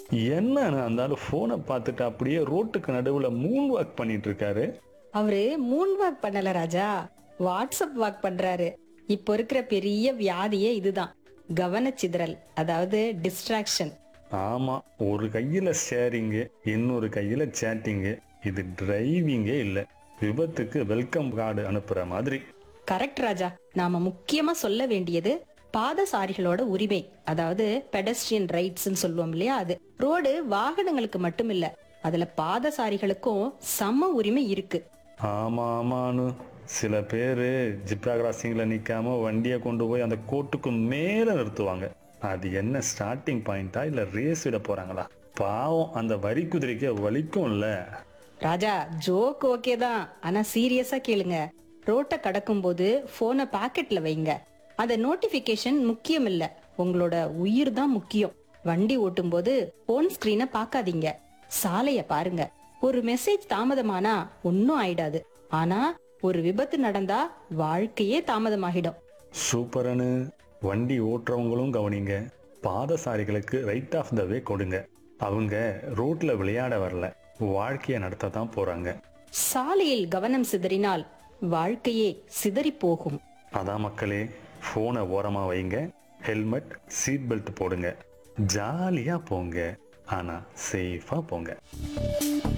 என்னன்னு அந்த ஆளு போனை பார்த்துட்டு அப்படியே ரோட்டுக்கு நடுவுல மூன் வாக் பண்ணிட்டு இருக்காரு அவரு மூன் வாக் பண்ணல ராஜா வாட்ஸ்அப் வாக் பண்றாரு இப்போ இருக்கிற பெரிய வியாதியே இதுதான் கவனச்சிதறல் அதாவது டிஸ்ட்ராக்ஷன் ஆமா ஒரு கையில ஷேரிங்கு இன்னொரு கையில சேட்டிங்கு இது டிரைவிங்கே இல்ல விபத்துக்கு வெல்கம் கார்டு அனுப்புற மாதிரி கரெக்ட் ராஜா நாம முக்கியமா சொல்ல வேண்டியது பாதசாரிகளோட உரிமை அதாவது பெடஸ்ட்ரியன் ரைட்ஸ்னு சொல்லுவோம் இல்லையா அது ரோடு வாகனங்களுக்கு மட்டும் இல்ல அதுல பாதசாரிகளுக்கும் சம உரிமை இருக்கு ஆமா ஆமான்னு சில பேரு ஜிப்ரா கிராசிங்ல நிக்காம வண்டியை கொண்டு போய் அந்த கோட்டுக்கு மேல நிறுத்துவாங்க அது என்ன ஸ்டார்டிங் பாயிண்டா இல்ல ரேஸ் விட போறாங்களா பாவம் அந்த வரி குதிரைக்கு வலிக்கும்ல ராஜா ஜோக் ஓகே தான் ஆனா சீரியஸா கேளுங்க ரோட்டை கடக்கும் போது போனை பாக்கெட்ல வைங்க அந்த நோட்டிபிகேஷன் முக்கியம் இல்ல உங்களோட உயிர் தான் முக்கியம் வண்டி ஓட்டும் போது போன் ஸ்கிரீனை பார்க்காதீங்க சாலைய பாருங்க ஒரு மெசேஜ் தாமதமானா ஒன்னும் ஆயிடாது ஆனா ஒரு விபத்து நடந்தா வாழ்க்கையே தாமதமாகிடும் சூப்பரனு வண்டி ஓட்டுறவங்களும் கவனிங்க பாதசாரிகளுக்கு ரைட் ஆஃப் த வே கொடுங்க அவங்க ரோட்ல விளையாட வரல வாழ்க்கையை நடத்த தான் போறாங்க சாலையில் கவனம் சிதறினால் வாழ்க்கையே சிதறி போகும் அதான் மக்களே போனை ஓரமா வைங்க ஹெல்மெட் சீட் பெல்ட் போடுங்க ஜாலியா போங்க ஆனா சேஃபா போங்க